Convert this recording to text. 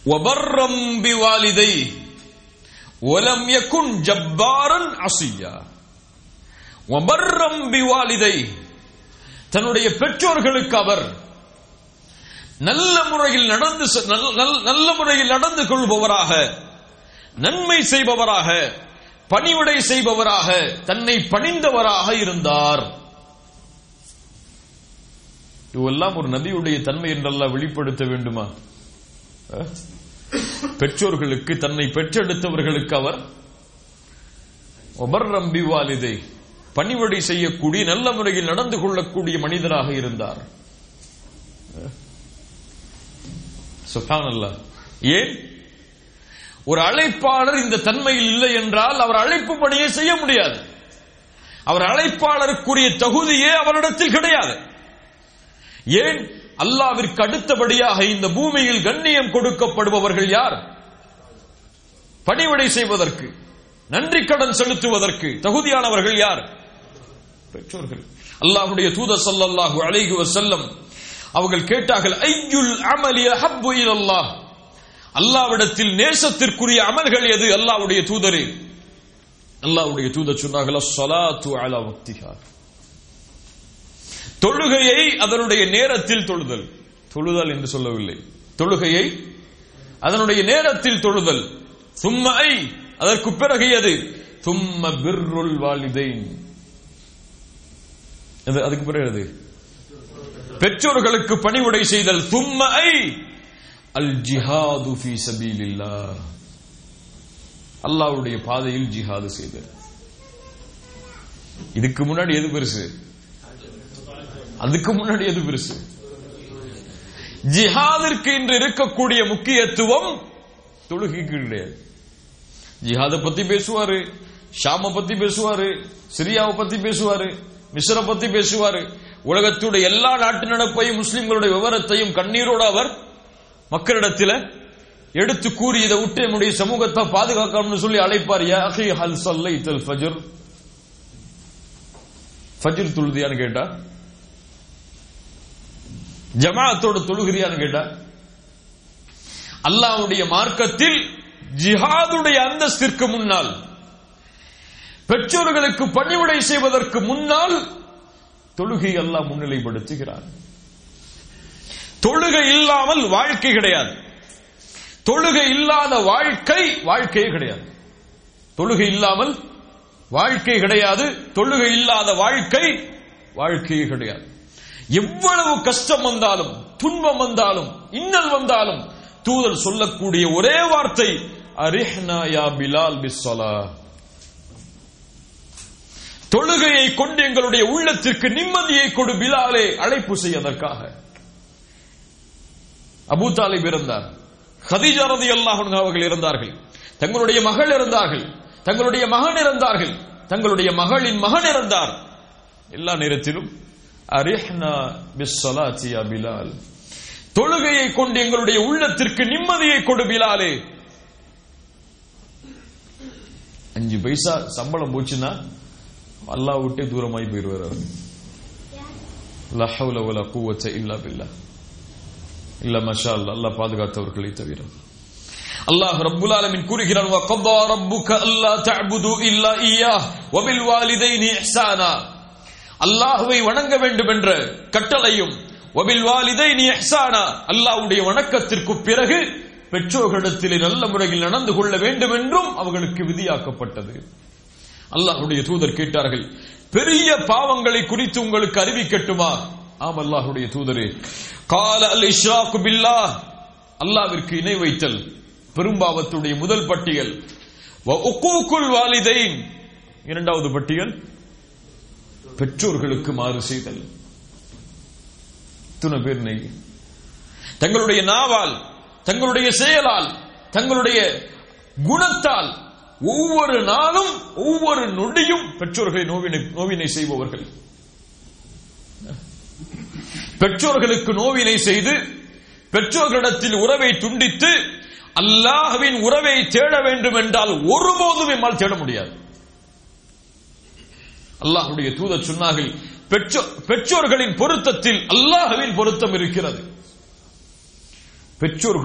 வபர்ரம் பிவாலிதை ஒலம் யகுன் ஜப்பாரன் அசியா வபர்ரம் பிவாலிதை தன்னுடைய பெற்றோர்களுக்கு அவர் நல்ல முறையில் நடந்து செ- நல்ல- நல்ல- நல்ல முறையில் நடந்து கொள்பவராக நன்மை செய்பவராக பணிவிடை செய்பவராக தன்னை பணிந்தவராக இருந்தார் இதுவெல்லாம் ஒரு நபியுடைய தன்மை என்றெல்லாம் வெளிப்படுத்த வேண்டுமா அஹ்? பெற்றோர்களுக்கு தன்னை பெற்றெடுத்தவர்களுக்கு அவர் ஒபர் ரம்பி வாலிதை பணிவடை செய்யக்கூடிய நல்ல முறையில் நடந்து கொள்ளக்கூடிய மனிதராக இருந்தார் சுப்ஹானல்லாஹ் ஏன் ஒரு அழைப்பாளர் இந்த தன்மையில் இல்லை என்றால் அவர் அழைப்பு பணியை செய்ய முடியாது அவர் அழைப்பாளருக்குரிய தகுதியே அவரிடத்தில் கிடையாது ஏன் அல்லாவிற்கு அடுத்தபடியாக இந்த பூமியில் கண்ணியம் கொடுக்கப்படுபவர்கள் யார் பணிவிடை செய்வதற்கு நன்றி கடன் செலுத்துவதற்கு தகுதியானவர்கள் யார் பெற்றோர்கள் அல்லாஹ்வுடைய தூதர் ஸல்லல்லாஹு அலைஹி வஸல்லம் அவர்கள் கேட்டார்கள் ஐயுல் அமலி அஹப்பு இலல்லாஹ் அல்லாஹ்விடத்தில் நேசத்திற்குரிய அமல்கள் எது அல்லாஹ்வுடைய தூதரே அல்லாஹ்வுடைய தூதர் சொன்னார்கள் ஸலாத்து அலா வக்திஹா தொழுகையை அதனுடைய நேரத்தில் தொழுதல் தொழுதல் என்று சொல்லவில்லை தொழுகையை அதனுடைய நேரத்தில் தொழுதல் சும்ம ஐ அதற்கு பிறகு எது சும்ம பிர்ருல் வாலிதைன் அது அதுக்கு பிறகு எது பெற்றோர்களுக்கு பணிவுடை செய்தல் சும்ம ஐ அல் ஜிஹாது ஃபீ சபீலில்லாஹ் அல்லாஹ்வுடைய பாதையில் ஜிஹாது செய்தல் இதுக்கு முன்னாடி எது பெருசு அதுக்கு முன்னாடி எது பெருசு ஜிஹாதிற்கு இன்று இருக்கக்கூடிய முக்கியத்துவம் தொழுகைக்கு கிடையாது ஜிஹாதை பத்தி பேசுவாரு ஷாம பத்தி பேசுவாரு சிரியாவை பத்தி பேசுவாரு மிஸ்ர பத்தி பேசுவாரு உலகத்துடைய எல்லா நாட்டு நடப்பையும் முஸ்லிம்களுடைய விவரத்தையும் கண்ணீரோடு அவர் மக்களிடத்தில் எடுத்து கூறி இதை விட்டு என்னுடைய சமூகத்தை பாதுகாக்கணும்னு சொல்லி அழைப்பார் யா அஹி ஹல் சல்லைத்தல் ஃபஜர் ஃபஜர் தொழுதியான்னு கேட்டா ஜமாஅத்தோட தொழுகிறியான்னு கேட்டா அல்லாஹ்வுடைய மார்க்கத்தில் ஜிஹாதுடைய அந்தஸ்திற்கு முன்னால் பெற்றோர்களுக்கு பணிவிடை செய்வதற்கு முன்னால் தொழுகை அல்லாஹ் முன்னிலைப்படுத்துகிறார் தொழுகை இல்லாமல் வாழ்க்கை கிடையாது தொழுகை இல்லாத வாழ்க்கை வாழ்க்கையே கிடையாது தொழுகை இல்லாமல் வாழ்க்கை கிடையாது தொழுகை இல்லாத வாழ்க்கை வாழ்க்கையே கிடையாது எவ்வளவு கஷ்டம் வந்தாலும் துன்பம் வந்தாலும் இன்னல் வந்தாலும் தூதர் சொல்லக்கூடிய ஒரே வார்த்தை அரிஹ்னா யா பிலால் பிஸ்ஸலா தொழுகையை கொண்டு எங்களுடைய உள்ளத்திற்கு நிம்மதியை கொடு பிலாலே அழைப்பு செய்வதற்காக அபூ தாலிப் இருந்தார் ஹதீஜா ரலியல்லாஹு அன்ஹா அவர்கள் இருந்தார்கள் தங்களுடைய மகள் இருந்தார்கள் தங்களுடைய மகன் இருந்தார்கள் தங்களுடைய மகளின் மகன் இருந்தார் எல்லா நேரத்திலும் அரிஹ்னா பிஸ்ஸலாத்தி யா பிலால் தொழுகையை கொண்டு எங்களுடைய உள்ளத்திற்கு நிம்மதியை கொடு பிலாலே அஞ்சு பைசா சம்பளம் போச்சுன்னா அல்லாஹ் விட்டே தூரமாய் போயிருவார் அவர் லா ஹவ்ல வலா குவத்த இல்லா பில்லா இல்ல மஷா அல்லாஹ் அல்லாஹ் பாதுகாத்தவர்களை தவிர அல்லாஹ் ரப்புல் ஆலமீன் கூறுகிறான் வகதா ரப்புக அல்லா தஅபுது இல்லா இய்யாஹ் வபில் வாலிதைனி இஹ்சானா அல்லாஹ்வை வணங்க வேண்டும் என்ற கட்டளையும் வபில் வாலிதைனி இஹ்சானா அல்லாஹ்வுடைய வணக்கத்திற்கு பிறகு பெற்றோர்களிடத்திலே நல்ல முறையில் நடந்து கொள்ள வேண்டும் என்றும் அவர்களுக்கு விதியாக்கப்பட்டது அல்லாஹ்வுடைய தூதர் கேட்டார்கள் பெரிய பாவங்களை குறித்து உங்களுக்கு அறிவிக்கட்டுமா ஆம் அல்லாஹ்வுடைய தூதரே கால அல் இஷ்ராக்கு பில்லாஹ் அல்லாஹ்விற்கு இணை வைத்தல் பெரும்பாவத்துடைய முதல் பட்டியல் வ உக்கூக்குல் வாலிதைன் இரண்டாவது பட்டியல் பெற்றோர்களுக்கு மாறு செய்தல் துணை பேர் நெய் தங்களுடைய நாவால் தங்களுடைய செயலால் தங்களுடைய குணத்தால் ஒவ்வொரு நாளும் ஒவ்வொரு நொடியும் பெற்றோர்களை நோவினை நோவினை செய்பவர்கள் பெற்றோர்களுக்கு நோவினை செய்து பெற்றோர்களிடத்தில் உறவை துண்டித்து அல்லாஹ்வின் உறவை தேட வேண்டும் என்றால் ஒருபோதும் எம்மால் தேட முடியாது அல்லாஹ்வுடைய தூதர் சொன்னார்கள் பெற்றோ- பெற்றோர்களின் பொருத்தத்தில் அல்லாஹ்வின் பொருத்தம் இருக்கிறது பெற்றோர்கள்